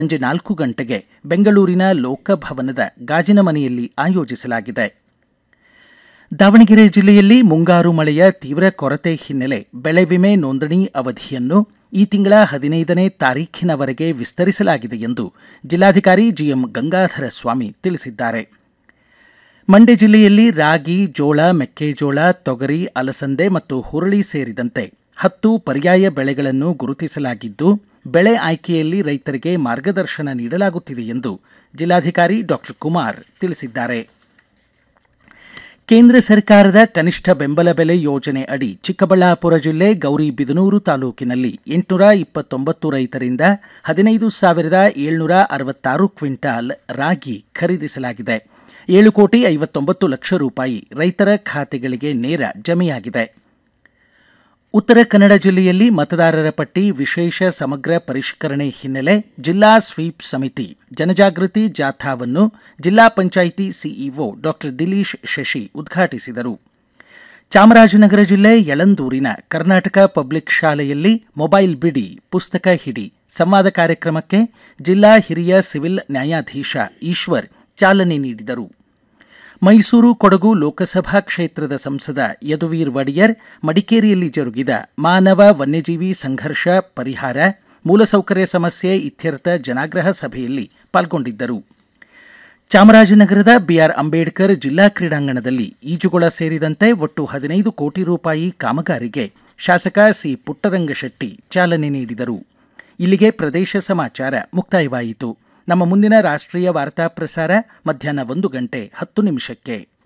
ಸಂಜೆ ನಾಲ್ಕು ಗಂಟೆಗೆ ಬೆಂಗಳೂರಿನ ಲೋಕಭವನದ ಗಾಜಿನ ಮನೆಯಲ್ಲಿ ಆಯೋಜಿಸಲಾಗಿದೆ ದಾವಣಗೆರೆ ಜಿಲ್ಲೆಯಲ್ಲಿ ಮುಂಗಾರು ಮಳೆಯ ತೀವ್ರ ಕೊರತೆ ಹಿನ್ನೆಲೆ ಬೆಳೆ ವಿಮೆ ನೋಂದಣಿ ಅವಧಿಯನ್ನು ಈ ತಿಂಗಳ ಹದಿನೈದನೇ ತಾರೀಖಿನವರೆಗೆ ವಿಸ್ತರಿಸಲಾಗಿದೆ ಎಂದು ಜಿಲ್ಲಾಧಿಕಾರಿ ಜಿಎಂ ಗಂಗಾಧರ ಸ್ವಾಮಿ ತಿಳಿಸಿದ್ದಾರೆ ಮಂಡ್ಯ ಜಿಲ್ಲೆಯಲ್ಲಿ ರಾಗಿ ಜೋಳ ಮೆಕ್ಕೆಜೋಳ ತೊಗರಿ ಅಲಸಂದೆ ಮತ್ತು ಹುರುಳಿ ಸೇರಿದಂತೆ ಹತ್ತು ಪರ್ಯಾಯ ಬೆಳೆಗಳನ್ನು ಗುರುತಿಸಲಾಗಿದ್ದು ಬೆಳೆ ಆಯ್ಕೆಯಲ್ಲಿ ರೈತರಿಗೆ ಮಾರ್ಗದರ್ಶನ ನೀಡಲಾಗುತ್ತಿದೆ ಎಂದು ಜಿಲ್ಲಾಧಿಕಾರಿ ಡಾಕ್ಟರ್ ಕುಮಾರ್ ತಿಳಿಸಿದ್ದಾರೆ ಕೇಂದ್ರ ಸರ್ಕಾರದ ಕನಿಷ್ಠ ಬೆಂಬಲ ಬೆಲೆ ಯೋಜನೆ ಅಡಿ ಚಿಕ್ಕಬಳ್ಳಾಪುರ ಜಿಲ್ಲೆ ಗೌರಿಬಿದನೂರು ತಾಲೂಕಿನಲ್ಲಿ ಎಂಟುನೂರ ಇಪ್ಪತ್ತೊಂಬತ್ತು ರೈತರಿಂದ ಹದಿನೈದು ಸಾವಿರದ ಏಳ್ನೂರ ಅರವತ್ತಾರು ಕ್ವಿಂಟಾಲ್ ರಾಗಿ ಖರೀದಿಸಲಾಗಿದೆ ಏಳು ಕೋಟಿ ಐವತ್ತೊಂಬತ್ತು ಲಕ್ಷ ರೂಪಾಯಿ ರೈತರ ಖಾತೆಗಳಿಗೆ ನೇರ ಜಮೆಯಾಗಿದೆ ಉತ್ತರ ಕನ್ನಡ ಜಿಲ್ಲೆಯಲ್ಲಿ ಮತದಾರರ ಪಟ್ಟಿ ವಿಶೇಷ ಸಮಗ್ರ ಪರಿಷ್ಕರಣೆ ಹಿನ್ನೆಲೆ ಜಿಲ್ಲಾ ಸ್ವೀಪ್ ಸಮಿತಿ ಜನಜಾಗೃತಿ ಜಾಥಾವನ್ನು ಜಿಲ್ಲಾ ಪಂಚಾಯಿತಿ ಸಿಇಒ ಡಾಕ್ಟರ್ ದಿಲೀಶ್ ಶಶಿ ಉದ್ಘಾಟಿಸಿದರು ಚಾಮರಾಜನಗರ ಜಿಲ್ಲೆ ಯಳಂದೂರಿನ ಕರ್ನಾಟಕ ಪಬ್ಲಿಕ್ ಶಾಲೆಯಲ್ಲಿ ಮೊಬೈಲ್ ಬಿಡಿ ಪುಸ್ತಕ ಹಿಡಿ ಸಂವಾದ ಕಾರ್ಯಕ್ರಮಕ್ಕೆ ಜಿಲ್ಲಾ ಹಿರಿಯ ಸಿವಿಲ್ ನ್ಯಾಯಾಧೀಶ ಈಶ್ವರ್ ಚಾಲನೆ ನೀಡಿದರು ಮೈಸೂರು ಕೊಡಗು ಲೋಕಸಭಾ ಕ್ಷೇತ್ರದ ಸಂಸದ ಯದುವೀರ್ ಒಡೆಯರ್ ಮಡಿಕೇರಿಯಲ್ಲಿ ಜರುಗಿದ ಮಾನವ ವನ್ಯಜೀವಿ ಸಂಘರ್ಷ ಪರಿಹಾರ ಮೂಲಸೌಕರ್ಯ ಸಮಸ್ಯೆ ಇತ್ಯರ್ಥ ಜನಾಗ್ರಹ ಸಭೆಯಲ್ಲಿ ಪಾಲ್ಗೊಂಡಿದ್ದರು ಚಾಮರಾಜನಗರದ ಬಿಆರ್ ಅಂಬೇಡ್ಕರ್ ಜಿಲ್ಲಾ ಕ್ರೀಡಾಂಗಣದಲ್ಲಿ ಈಜುಗೊಳ ಸೇರಿದಂತೆ ಒಟ್ಟು ಹದಿನೈದು ಕೋಟಿ ರೂಪಾಯಿ ಕಾಮಗಾರಿಗೆ ಶಾಸಕ ಸಿ ಪುಟ್ಟರಂಗಶೆಟ್ಟಿ ಚಾಲನೆ ನೀಡಿದರು ಇಲ್ಲಿಗೆ ಪ್ರದೇಶ ಸಮಾಚಾರ ಮುಕ್ತಾಯವಾಯಿತು ನಮ್ಮ ಮುಂದಿನ ರಾಷ್ಟ್ರೀಯ ವಾರ್ತಾ ಪ್ರಸಾರ ಮಧ್ಯಾಹ್ನ ಒಂದು ಗಂಟೆ ಹತ್ತು ನಿಮಿಷಕ್ಕೆ